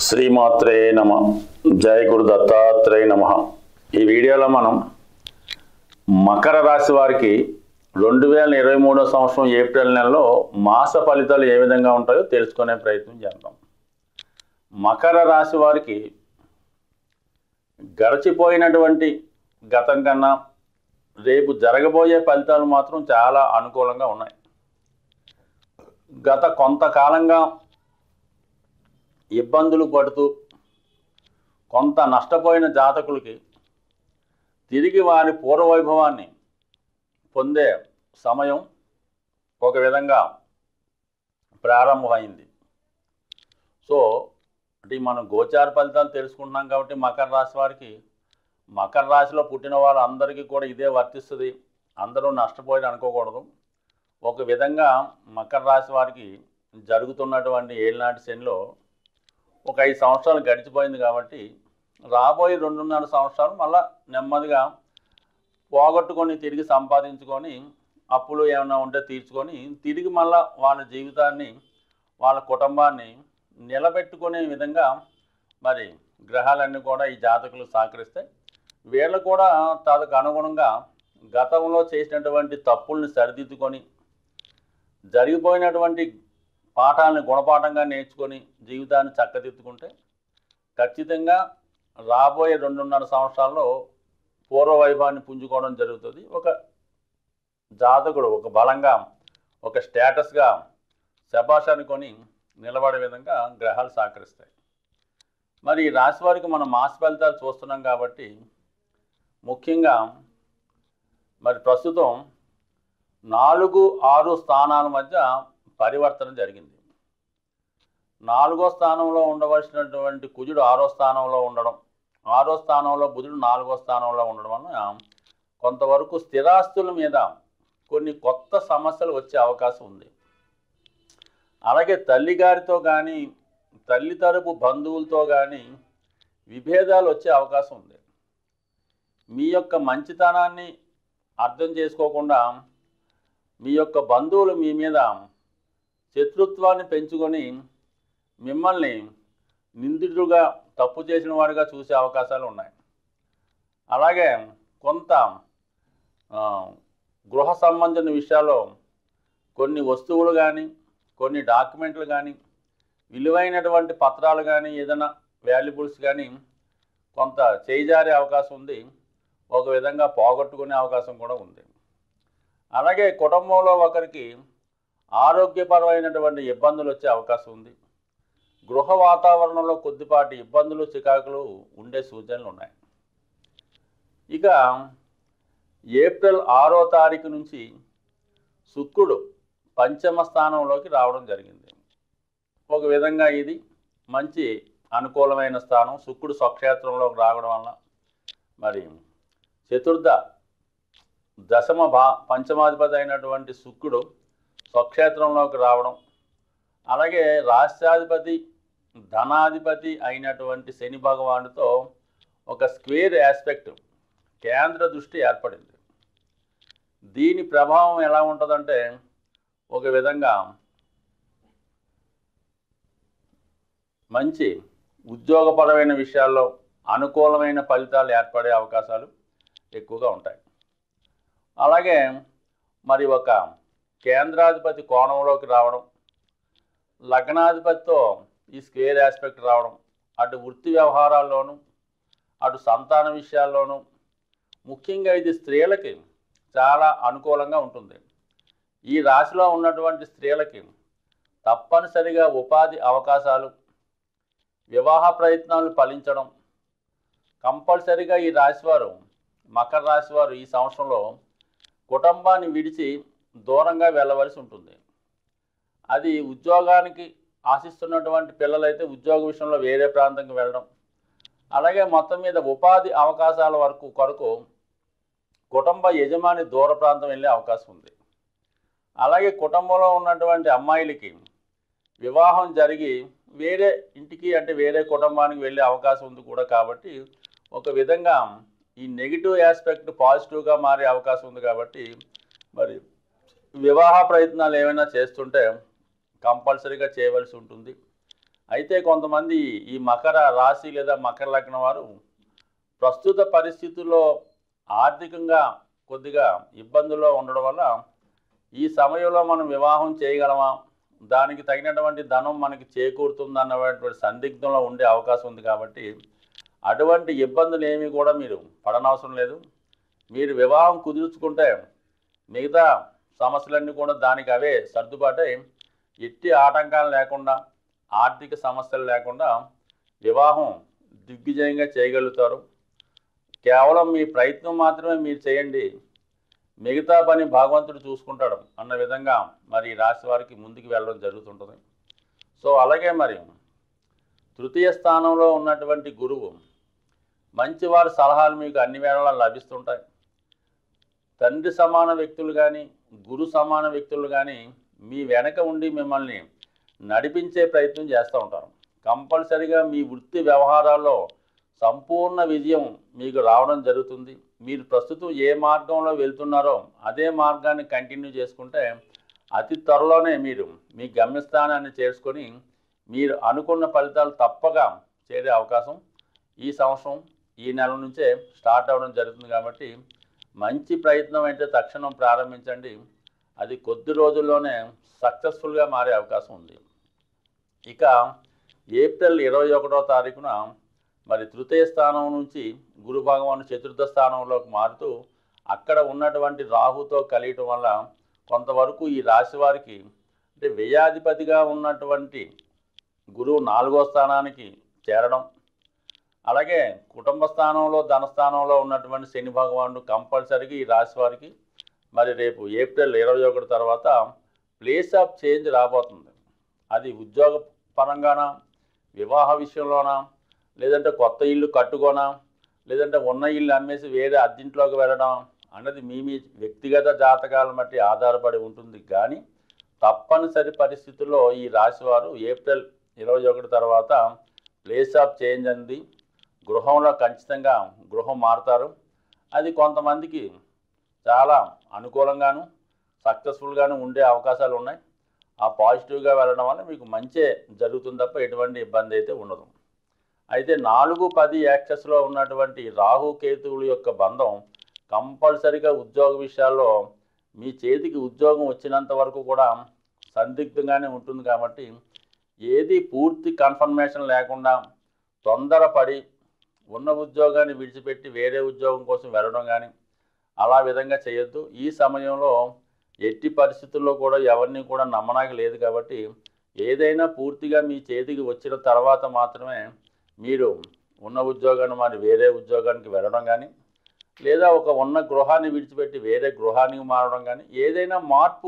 శ్రీమాత్రే నమ జయ గురు దత్తాత్రేయ నమ ఈ వీడియోలో మనం మకర రాశి వారికి రెండు వేల ఇరవై మూడో సంవత్సరం ఏప్రిల్ నెలలో మాస ఫలితాలు ఏ విధంగా ఉంటాయో తెలుసుకునే ప్రయత్నం చేద్దాం మకర రాశి వారికి గడిచిపోయినటువంటి గతం కన్నా రేపు జరగబోయే ఫలితాలు మాత్రం చాలా అనుకూలంగా ఉన్నాయి గత కొంతకాలంగా ఇబ్బందులు పడుతూ కొంత నష్టపోయిన జాతకులకి తిరిగి వారి పూర్వవైభవాన్ని పొందే సమయం ఒక విధంగా ప్రారంభమైంది సో అంటే మనం గోచార ఫలితాలు తెలుసుకుంటున్నాం కాబట్టి మకర రాశి వారికి మకర రాశిలో పుట్టిన వాళ్ళందరికీ కూడా ఇదే వర్తిస్తుంది అందరూ నష్టపోయి అనుకోకూడదు ఒక విధంగా మకర రాశి వారికి జరుగుతున్నటువంటి ఏళ్ళనాటి శనిలో ఒక ఐదు సంవత్సరాలు గడిచిపోయింది కాబట్టి రాబోయే రెండున్నర సంవత్సరాలు మళ్ళా నెమ్మదిగా పోగొట్టుకొని తిరిగి సంపాదించుకొని అప్పులు ఏమైనా ఉంటే తీర్చుకొని తిరిగి మళ్ళా వాళ్ళ జీవితాన్ని వాళ్ళ కుటుంబాన్ని నిలబెట్టుకునే విధంగా మరి గ్రహాలన్నీ కూడా ఈ జాతకులు సహకరిస్తాయి వీళ్ళు కూడా తనకు అనుగుణంగా గతంలో చేసినటువంటి తప్పుల్ని సరిదిద్దుకొని జరిగిపోయినటువంటి పాఠాలను గుణపాఠంగా నేర్చుకొని జీవితాన్ని చక్కదిద్దుకుంటే ఖచ్చితంగా రాబోయే రెండున్నర సంవత్సరాల్లో పూర్వ వైభవాన్ని పుంజుకోవడం జరుగుతుంది ఒక జాతకుడు ఒక బలంగా ఒక స్టేటస్గా శబాష్ అనుకొని నిలబడే విధంగా గ్రహాలు సహకరిస్తాయి మరి ఈ రాశి వారికి మనం మాస ఫలితాలు చూస్తున్నాం కాబట్టి ముఖ్యంగా మరి ప్రస్తుతం నాలుగు ఆరు స్థానాల మధ్య పరివర్తన జరిగింది నాలుగో స్థానంలో ఉండవలసినటువంటి కుజుడు ఆరో స్థానంలో ఉండడం ఆరో స్థానంలో బుధుడు నాలుగో స్థానంలో ఉండడం వలన కొంతవరకు స్థిరాస్తుల మీద కొన్ని కొత్త సమస్యలు వచ్చే అవకాశం ఉంది అలాగే తల్లిగారితో కానీ తల్లి తరపు బంధువులతో కానీ విభేదాలు వచ్చే అవకాశం ఉంది మీ యొక్క మంచితనాన్ని అర్థం చేసుకోకుండా మీ యొక్క బంధువులు మీ మీద శత్రుత్వాన్ని పెంచుకొని మిమ్మల్ని నిందితుడుగా తప్పు చేసిన వాడిగా చూసే అవకాశాలు ఉన్నాయి అలాగే కొంత ఆ, గృహ సంబంధించిన విషయాల్లో కొన్ని వస్తువులు కానీ కొన్ని డాక్యుమెంట్లు కానీ విలువైనటువంటి పత్రాలు కానీ ఏదైనా వాల్యుబుల్స్ కానీ కొంత చేజారే అవకాశం ఉంది ఒక విధంగా పోగొట్టుకునే అవకాశం కూడా ఉంది అలాగే కుటుంబంలో ఒకరికి ఆరోగ్యపరమైనటువంటి ఇబ్బందులు వచ్చే అవకాశం ఉంది గృహ వాతావరణంలో కొద్దిపాటి ఇబ్బందులు చికాకులు ఉండే సూచనలు ఉన్నాయి ఇక ఏప్రిల్ ఆరో తారీఖు నుంచి శుక్రుడు పంచమ స్థానంలోకి రావడం జరిగింది ఒక విధంగా ఇది మంచి అనుకూలమైన స్థానం శుక్రుడు స్వక్షేత్రంలోకి రావడం వల్ల మరి చతుర్థ దశమ భా పంచమాధిపతి అయినటువంటి శుక్రుడు స్వక్షేత్రంలోకి రావడం అలాగే రాష్ట్రాధిపతి ధనాధిపతి అయినటువంటి శని భగవానుడితో ఒక స్క్వేర్ ఆస్పెక్ట్ కేంద్ర దృష్టి ఏర్పడింది దీని ప్రభావం ఎలా ఉంటుందంటే ఒక విధంగా మంచి ఉద్యోగపరమైన విషయాల్లో అనుకూలమైన ఫలితాలు ఏర్పడే అవకాశాలు ఎక్కువగా ఉంటాయి అలాగే మరి ఒక కేంద్రాధిపతి కోణంలోకి రావడం లగ్నాధిపతితో ఈ స్క్వేర్ ఆస్పెక్ట్ రావడం అటు వృత్తి వ్యవహారాల్లోనూ అటు సంతాన విషయాల్లోనూ ముఖ్యంగా ఇది స్త్రీలకి చాలా అనుకూలంగా ఉంటుంది ఈ రాశిలో ఉన్నటువంటి స్త్రీలకి తప్పనిసరిగా ఉపాధి అవకాశాలు వివాహ ప్రయత్నాలు ఫలించడం కంపల్సరిగా ఈ రాశివారు మకర రాశివారు ఈ సంవత్సరంలో కుటుంబాన్ని విడిచి దూరంగా వెళ్ళవలసి ఉంటుంది అది ఉద్యోగానికి ఆశిస్తున్నటువంటి పిల్లలైతే ఉద్యోగ విషయంలో వేరే ప్రాంతంకి వెళ్ళడం అలాగే మొత్తం మీద ఉపాధి అవకాశాల వరకు కొరకు కుటుంబ యజమాని దూర ప్రాంతం వెళ్ళే అవకాశం ఉంది అలాగే కుటుంబంలో ఉన్నటువంటి అమ్మాయిలకి వివాహం జరిగి వేరే ఇంటికి అంటే వేరే కుటుంబానికి వెళ్ళే అవకాశం ఉంది కూడా కాబట్టి ఒక విధంగా ఈ నెగిటివ్ ఆస్పెక్ట్ పాజిటివ్గా మారే అవకాశం ఉంది కాబట్టి మరి వివాహ ప్రయత్నాలు ఏమైనా చేస్తుంటే కంపల్సరీగా చేయవలసి ఉంటుంది అయితే కొంతమంది ఈ మకర రాశి లేదా మకర లగ్నం వారు ప్రస్తుత పరిస్థితుల్లో ఆర్థికంగా కొద్దిగా ఇబ్బందుల్లో ఉండడం వల్ల ఈ సమయంలో మనం వివాహం చేయగలమా దానికి తగినటువంటి ధనం మనకి చేకూరుతుందన్నటువంటి సందిగ్ధంలో ఉండే అవకాశం ఉంది కాబట్టి అటువంటి ఇబ్బందులు ఏమీ కూడా మీరు పడనవసరం లేదు మీరు వివాహం కుదుర్చుకుంటే మిగతా సమస్యలన్నీ కూడా దానికి అవే సర్దుబాటై ఎట్టి ఆటంకాలు లేకుండా ఆర్థిక సమస్యలు లేకుండా వివాహం దిగ్విజయంగా చేయగలుగుతారు కేవలం మీ ప్రయత్నం మాత్రమే మీరు చేయండి మిగతా పని భగవంతుడు చూసుకుంటాడు అన్న విధంగా మరి ఈ రాశి వారికి ముందుకు వెళ్ళడం జరుగుతుంటుంది సో అలాగే మరి తృతీయ స్థానంలో ఉన్నటువంటి గురువు మంచివారి సలహాలు మీకు అన్ని వేళలా లభిస్తుంటాయి తండ్రి సమాన వ్యక్తులు కానీ గురు సమాన వ్యక్తులు కానీ మీ వెనక ఉండి మిమ్మల్ని నడిపించే ప్రయత్నం చేస్తూ ఉంటారు కంపల్సరిగా మీ వృత్తి వ్యవహారాల్లో సంపూర్ణ విజయం మీకు రావడం జరుగుతుంది మీరు ప్రస్తుతం ఏ మార్గంలో వెళ్తున్నారో అదే మార్గాన్ని కంటిన్యూ చేసుకుంటే అతి త్వరలోనే మీరు మీ గమ్యస్థానాన్ని చేర్చుకొని మీరు అనుకున్న ఫలితాలు తప్పగా చేరే అవకాశం ఈ సంవత్సరం ఈ నెల నుంచే స్టార్ట్ అవ్వడం జరుగుతుంది కాబట్టి మంచి ప్రయత్నం అయితే తక్షణం ప్రారంభించండి అది కొద్ది రోజుల్లోనే సక్సెస్ఫుల్గా మారే అవకాశం ఉంది ఇక ఏప్రిల్ ఇరవై ఒకటో తారీఖున మరి తృతీయ స్థానం నుంచి గురు భగవాను చతుర్థ స్థానంలోకి మారుతూ అక్కడ ఉన్నటువంటి రాహుతో కలియటం వల్ల కొంతవరకు ఈ రాశి వారికి అంటే వ్యయాధిపతిగా ఉన్నటువంటి గురువు నాలుగో స్థానానికి చేరడం అలాగే కుటుంబ స్థానంలో ధనస్థానంలో ఉన్నటువంటి శని భగవానుడు కంపల్సరీగా ఈ రాశి వారికి మరి రేపు ఏప్రిల్ ఇరవై ఒకటి తర్వాత ప్లేస్ ఆఫ్ చేంజ్ రాబోతుంది అది ఉద్యోగ పరంగానా వివాహ విషయంలోనా లేదంటే కొత్త ఇల్లు కట్టుకోనా లేదంటే ఉన్న ఇల్లు అమ్మేసి వేరే అద్దింట్లోకి వెళ్ళడం అన్నది మీ మీ వ్యక్తిగత జాతకాలను బట్టి ఆధారపడి ఉంటుంది కానీ తప్పనిసరి పరిస్థితుల్లో ఈ రాశి వారు ఏప్రిల్ ఇరవై ఒకటి తర్వాత ప్లేస్ ఆఫ్ చేంజ్ అంది గృహంలో ఖచ్చితంగా గృహం మారుతారు అది కొంతమందికి చాలా అనుకూలంగాను సక్సెస్ఫుల్గాను ఉండే అవకాశాలు ఉన్నాయి ఆ పాజిటివ్గా వెళ్ళడం వల్ల మీకు మంచే జరుగుతుంది తప్ప ఎటువంటి ఇబ్బంది అయితే ఉండదు అయితే నాలుగు పది యాక్సెస్లో ఉన్నటువంటి రాహు కేతువుల యొక్క బంధం కంపల్సరిగా ఉద్యోగ విషయాల్లో మీ చేతికి ఉద్యోగం వచ్చినంత వరకు కూడా సందిగ్ధంగానే ఉంటుంది కాబట్టి ఏది పూర్తి కన్ఫర్మేషన్ లేకుండా తొందరపడి ఉన్న ఉద్యోగాన్ని విడిచిపెట్టి వేరే ఉద్యోగం కోసం వెళ్ళడం కానీ అలా విధంగా చేయొద్దు ఈ సమయంలో ఎట్టి పరిస్థితుల్లో కూడా ఎవరిని కూడా నమ్మడానికి లేదు కాబట్టి ఏదైనా పూర్తిగా మీ చేతికి వచ్చిన తర్వాత మాత్రమే మీరు ఉన్న ఉద్యోగాన్ని మరి వేరే ఉద్యోగానికి వెళ్ళడం కానీ లేదా ఒక ఉన్న గృహాన్ని విడిచిపెట్టి వేరే గృహానికి మారడం కానీ ఏదైనా మార్పు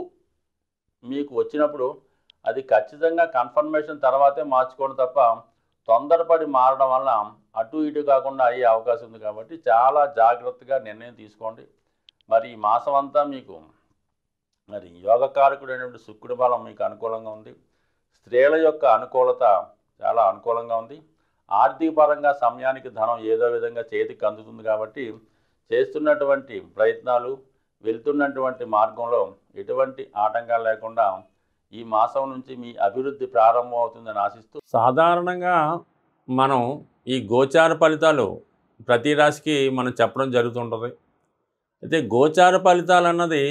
మీకు వచ్చినప్పుడు అది ఖచ్చితంగా కన్ఫర్మేషన్ తర్వాతే మార్చుకోవడం తప్ప తొందరపడి మారడం వల్ల అటు ఇటు కాకుండా అయ్యే అవకాశం ఉంది కాబట్టి చాలా జాగ్రత్తగా నిర్ణయం తీసుకోండి మరి ఈ మాసం అంతా మీకు మరి యోగకారకుడైనటువంటి శుక్రుడి బలం మీకు అనుకూలంగా ఉంది స్త్రీల యొక్క అనుకూలత చాలా అనుకూలంగా ఉంది ఆర్థిక పరంగా సమయానికి ధనం ఏదో విధంగా చేతికి అందుతుంది కాబట్టి చేస్తున్నటువంటి ప్రయత్నాలు వెళ్తున్నటువంటి మార్గంలో ఎటువంటి ఆటంకాలు లేకుండా ఈ మాసం నుంచి మీ అభివృద్ధి ప్రారంభం అవుతుందని ఆశిస్తూ సాధారణంగా మనం ఈ గోచార ఫలితాలు ప్రతి రాశికి మనం చెప్పడం జరుగుతుంటుంది అయితే గోచార ఫలితాలు అన్నది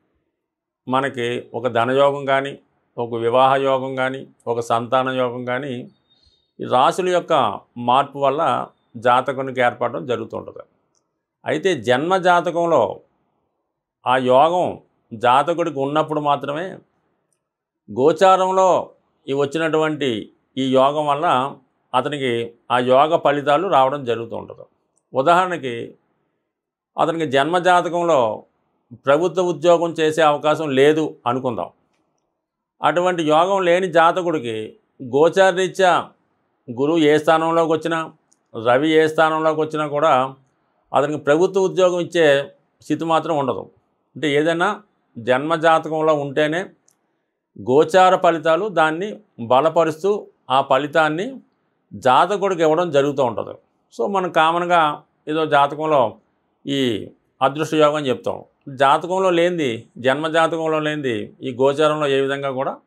మనకి ఒక ధనయోగం కానీ ఒక వివాహ యోగం కానీ ఒక సంతాన యోగం కానీ ఈ రాశుల యొక్క మార్పు వల్ల జాతకునికి ఏర్పడడం జరుగుతుంటుంది అయితే జన్మ జాతకంలో ఆ యోగం జాతకుడికి ఉన్నప్పుడు మాత్రమే గోచారంలో ఈ వచ్చినటువంటి ఈ యోగం వల్ల అతనికి ఆ యోగ ఫలితాలు రావడం జరుగుతూ ఉంటుంది ఉదాహరణకి అతనికి జన్మ జాతకంలో ప్రభుత్వ ఉద్యోగం చేసే అవకాశం లేదు అనుకుందాం అటువంటి యోగం లేని జాతకుడికి గోచారరీత్యా గురువు ఏ స్థానంలోకి వచ్చినా రవి ఏ స్థానంలోకి వచ్చినా కూడా అతనికి ప్రభుత్వ ఉద్యోగం ఇచ్చే స్థితి మాత్రం ఉండదు అంటే ఏదైనా జన్మ జాతకంలో ఉంటేనే గోచార ఫలితాలు దాన్ని బలపరుస్తూ ఆ ఫలితాన్ని జాతకుడికి ఇవ్వడం జరుగుతూ ఉంటుంది సో మనం కామన్గా ఏదో జాతకంలో ఈ అదృష్ట యోగం చెప్తాం జాతకంలో లేనిది జన్మ జాతకంలో లేనిది ఈ గోచారంలో ఏ విధంగా కూడా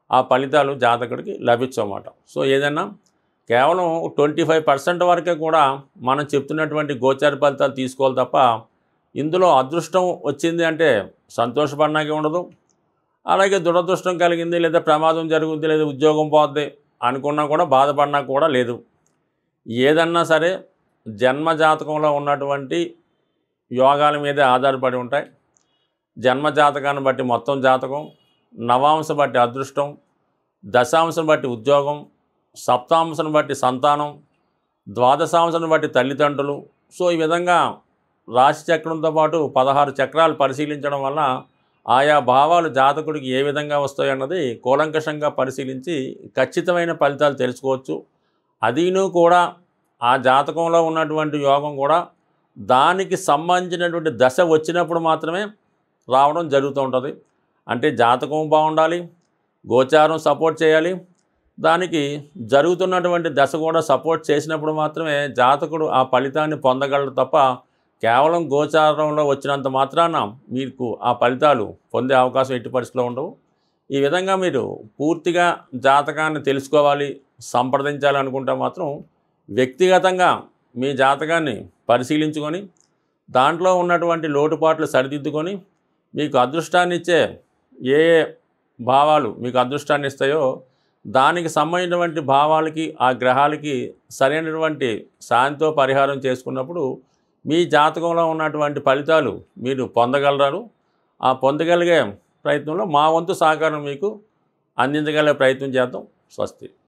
ఆ ఫలితాలు జాతకుడికి లభించమాట సో ఏదైనా కేవలం ట్వంటీ ఫైవ్ పర్సెంట్ వరకే కూడా మనం చెప్తున్నటువంటి గోచార ఫలితాలు తీసుకోవాలి తప్ప ఇందులో అదృష్టం వచ్చింది అంటే సంతోషపడడానికి ఉండదు అలాగే దురదృష్టం కలిగింది లేదా ప్రమాదం జరుగుద్ది లేదా ఉద్యోగం పోద్ది అనుకున్నా కూడా బాధపడినా కూడా లేదు ఏదన్నా సరే జన్మ జాతకంలో ఉన్నటువంటి యోగాల మీదే ఆధారపడి ఉంటాయి జన్మ జాతకాన్ని బట్టి మొత్తం జాతకం నవాంశం బట్టి అదృష్టం దశాంశం బట్టి ఉద్యోగం సప్తాంశం బట్టి సంతానం ద్వాదశాంశం బట్టి తల్లిదండ్రులు సో ఈ విధంగా రాశి చక్రంతో పాటు పదహారు చక్రాలు పరిశీలించడం వల్ల ఆయా భావాలు జాతకుడికి ఏ విధంగా వస్తాయి అన్నది కూలంకషంగా పరిశీలించి ఖచ్చితమైన ఫలితాలు తెలుసుకోవచ్చు అదీను కూడా ఆ జాతకంలో ఉన్నటువంటి యోగం కూడా దానికి సంబంధించినటువంటి దశ వచ్చినప్పుడు మాత్రమే రావడం జరుగుతూ ఉంటుంది అంటే జాతకం బాగుండాలి గోచారం సపోర్ట్ చేయాలి దానికి జరుగుతున్నటువంటి దశ కూడా సపోర్ట్ చేసినప్పుడు మాత్రమే జాతకుడు ఆ ఫలితాన్ని పొందగలడు తప్ప కేవలం గోచారంలో వచ్చినంత మాత్రాన మీకు ఆ ఫలితాలు పొందే అవకాశం ఎట్టి పరిస్థితిలో ఉండవు ఈ విధంగా మీరు పూర్తిగా జాతకాన్ని తెలుసుకోవాలి సంప్రదించాలి అనుకుంటే మాత్రం వ్యక్తిగతంగా మీ జాతకాన్ని పరిశీలించుకొని దాంట్లో ఉన్నటువంటి లోటుపాట్లు సరిదిద్దుకొని మీకు అదృష్టాన్ని ఇచ్చే ఏ ఏ భావాలు మీకు అదృష్టాన్ని ఇస్తాయో దానికి సంబంధించినటువంటి భావాలకి ఆ గ్రహాలకి సరైనటువంటి శాంతితో పరిహారం చేసుకున్నప్పుడు మీ జాతకంలో ఉన్నటువంటి ఫలితాలు మీరు పొందగలరు ఆ పొందగలిగే ప్రయత్నంలో మా వంతు సహకారం మీకు అందించగలిగే ప్రయత్నం చేద్దాం స్వస్తి